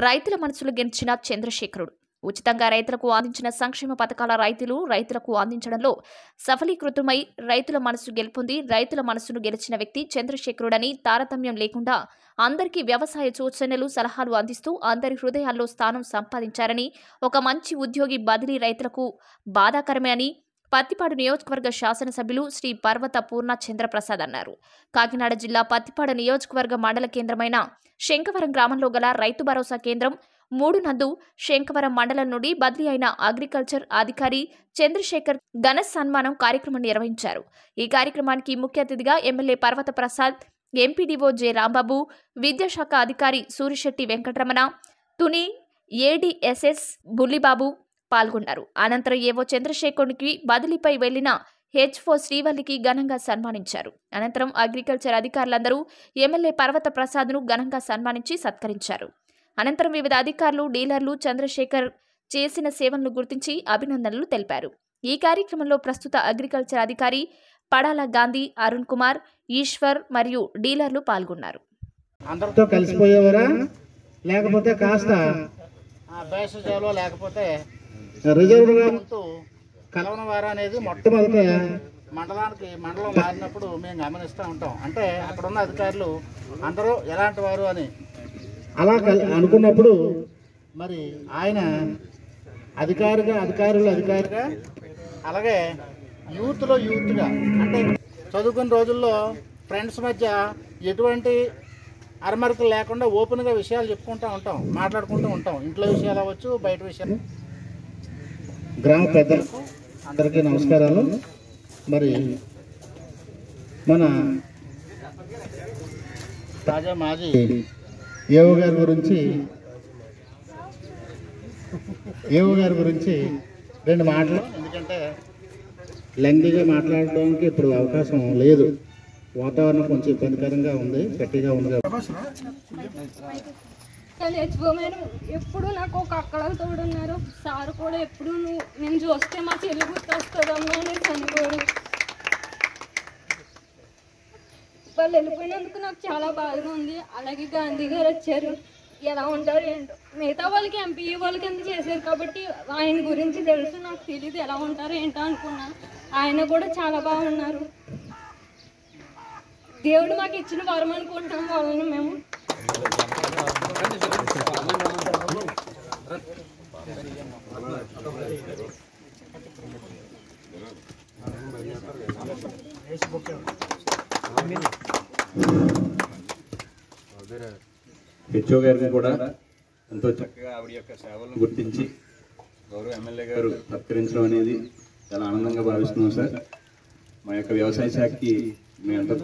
రైతుల మనసులు గెలిచిన చంద్రశేఖరుడు ఉచితంగా రైతులకు అందించిన సంక్షేమ పథకాల రైతులు రైతులకు అందించడంలో సఫలీకృతమై రైతుల మనసు గెలుపొంది రైతుల మనసును గెలిచిన వ్యక్తి చంద్రశేఖరుడని తారతమ్యం లేకుండా అందరికీ వ్యవసాయ సూచనలు సలహాలు అందిస్తూ అందరి హృదయాల్లో స్థానం సంపాదించారని ఒక మంచి ఉద్యోగి బదిలీ రైతులకు బాధాకరమే అని పత్తిపాడు నియోజకవర్గ శాసనసభ్యులు శ్రీ పర్వత పూర్ణ చంద్రప్రసాద్ అన్నారు కాకినాడ జిల్లా పత్తిపాడు నియోజకవర్గ మండల కేంద్రమైన శంకవరం గ్రామంలో గల రైతు భరోసా కేంద్రం మూడు నందు శంకవరం మండలం నుండి బదిలీ అయిన అగ్రికల్చర్ అధికారి చంద్రశేఖర్ ఘన సన్మానం కార్యక్రమం నిర్వహించారు ఈ కార్యక్రమానికి ముఖ్య అతిథిగా ఎమ్మెల్యే పర్వత ప్రసాద్ ఎంపీడీఓ జె రాంబాబు విద్యాశాఖ అధికారి సూరిశెట్టి వెంకటరమణ తుని ఏడీఎస్ఎస్ బుల్లిబాబు పాల్గొన్నారు అనంతరం ఏవో చంద్రశేఖరునికి బదిలీపై వెళ్లిన హెచ్ ఫో శ్రీవల్లికి ఘనంగా సన్మానించారు అనంతరం అగ్రికల్చర్ అధికారులందరూ ఎమ్మెల్యే పర్వత ప్రసాద్ను ఘనంగా సన్మానించి సత్కరించారు అనంతరం వివిధ అధికారులు డీలర్లు చంద్రశేఖర్ చేసిన సేవలను గుర్తించి అభినందనలు తెలిపారు ఈ కార్యక్రమంలో ప్రస్తుత అగ్రికల్చర్ అధికారి పడాల గాంధీ అరుణ్ కుమార్ ఈశ్వర్ మరియు డీలర్లు పాల్గొన్నారు అందరితో కలిసిపోయేవారా లేకపోతే కాస్త భేషజాలో లేకపోతే రిజర్వ్గా వంతు కలవన వార అనేది మొట్టమొదట మండలానికి మండలం మారినప్పుడు మేము గమనిస్తూ ఉంటాం అంటే అక్కడ ఉన్న అధికారులు అందరూ ఎలాంటి వారు అని అలా కల్- అనుకున్నప్పుడు మరి ఆయన అధికారిగా అధికారులు అధికారిగా అలాగే యూత్లో యూత్గా అంటే చదువుకున్న రోజుల్లో ఫ్రెండ్స్ మధ్య ఎటువంటి అరమరికలు లేకుండా ఓపెన్గా విషయాలు చెప్పుకుంటూ ఉంటాం మాట్లాడుకుంటూ ఉంటాం ఇంట్లో విషయాలు అవ్వచ్చు బయట విషయాలు గ్రామ పెద్దలకు అందరికీ నమస్కారాలు మరి మన తాజా మాజీ ఏవో గారి గురించి ఏవో గారి గురించి రెండు మాటలు ఎందుకంటే లెంగ్తీగా మాట్లాడడానికి ఇప్పుడు అవకాశం లేదు వాతావరణం కొంచెం ఇబ్బందికరంగా ఉంది గట్టిగా ఉంది కాబట్టి కానీ హెచ్ఓ మేడం ఎప్పుడు నాకు ఒక అక్కడ తోడున్నారు సార్ కూడా ఎప్పుడు నువ్వు నేను చూస్తే మా చెల్లి గుర్తొస్తుందమ్మా అని చనిపోయాడు వాళ్ళు వెళ్ళిపోయినందుకు నాకు చాలా బాధగా ఉంది అలాగే గాంధీ గారు వచ్చారు ఎలా ఉంటారు ఏంటో మిగతా వాళ్ళకి ఎంపీ వాళ్ళకి ఎంత చేశారు కాబట్టి ఆయన గురించి తెలుసు నాకు తెలియదు ఎలా ఉంటారో ఏంటో అనుకున్నా ఆయన కూడా చాలా బాగున్నారు దేవుడు మాకు ఇచ్చిన వరం అనుకుంటున్నాం వాళ్ళని మేము హెచ్ఓ గారిని కూడా ఎంతో చక్కగా ఆవిడ యొక్క సేవలను గుర్తించి గౌరవ ఎమ్మెల్యే గారు సత్కరించడం అనేది చాలా ఆనందంగా భావిస్తున్నాం సార్ మా యొక్క వ్యవసాయ శాఖకి మేమంతా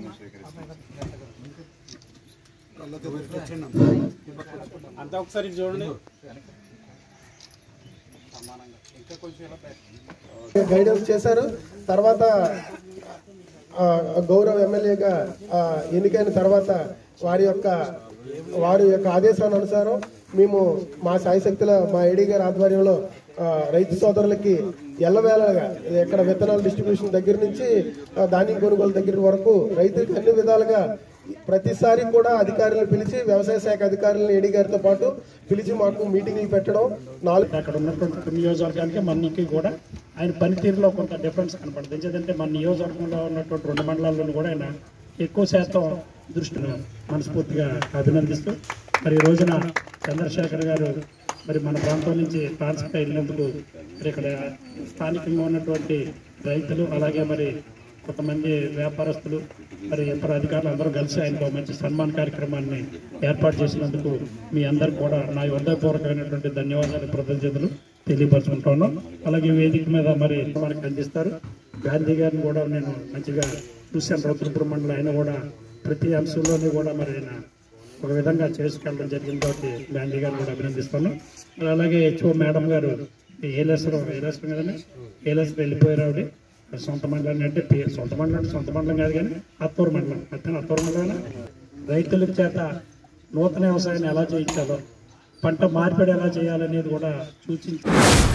గైడెన్స్ చేశారు తర్వాత ఆ, గౌరవ ఎమ్మెల్యేగా ఆ, ఎన్నికైన తర్వాత వారి యొక్క వారి యొక్క ఆదేశానుసారం మేము మా సాయశక్తుల మా ఏడీ గారి ఆధ్వర్యంలో ఆ, రైతు సోదరులకి ఎల్లవేళగా ఎక్కడ విత్తనాల డిస్ట్రిబ్యూషన్ దగ్గర నుంచి ఆ, ధాన్యం కొనుగోలు దగ్గర వరకు రైతులకు అన్ని విధాలుగా ప్రతిసారి కూడా అధికారులను పిలిచి వ్యవసాయ శాఖ అధికారులను ఏడీ గారితో పాటు పిలిచి మాకు మీటింగ్లు పెట్టడం నాలుగు అక్కడ ఉన్నటువంటి నియోజకవర్గానికి మనకి కూడా ఆయన పనితీరులో కొంత డిఫరెన్స్ కనపడుతుంది ఎందుకంటే మన నియోజకవర్గంలో ఉన్నటువంటి రెండు మండలాల్లోనూ కూడా ఆయన ఎక్కువ శాతం దృష్టిని మనస్ఫూర్తిగా అభినందిస్తూ మరి ఈ రోజున చంద్రశేఖర్ గారు మరి మన ప్రాంతం నుంచి ట్రాన్స్ఫర్ వెళ్ళినందుకు మరి ఇక్కడ స్థానికంగా ఉన్నటువంటి రైతులు అలాగే మరి కొంతమంది వ్యాపారస్తులు మరి ఇతర అధికారులు అందరూ కలిసి ఆయనకు ఒక మంచి సన్మాన కార్యక్రమాన్ని ఏర్పాటు చేసినందుకు మీ అందరికి కూడా నా హృదయపూర్వకమైనటువంటి ధన్యవాదాలు కృతజ్ఞతలు తెలియపరచుకుంటాను అలాగే వేదిక మీద మరి మనకు అందిస్తారు గాంధీ గారిని కూడా నేను మంచిగా చూశాను రౌతులపురం మండలం ఆయన కూడా ప్రతి అంశంలోనూ కూడా మరి ఆయన ఒక విధంగా చేసుకెళ్ళడం జరిగింది కాబట్టి గాంధీ గారిని కూడా అభినందిస్తాను మరి అలాగే హెచ్ఓ మేడం గారు ఏలేశ్వరం ఏలేశ్వరం కదండి ఏలేశ్వరం వెళ్ళిపోయారు ఆవిడ సొంత మండలం అంటే పేరు సొంత మండలం అంటే సొంత మండలం కాదు కానీ అత్తూరు మండలం అతను అత్తూరు మండలం రైతుల చేత నూతన వ్యవసాయాన్ని ఎలా చేయించాలో పంట మార్పిడి ఎలా చేయాలనేది కూడా సూచించి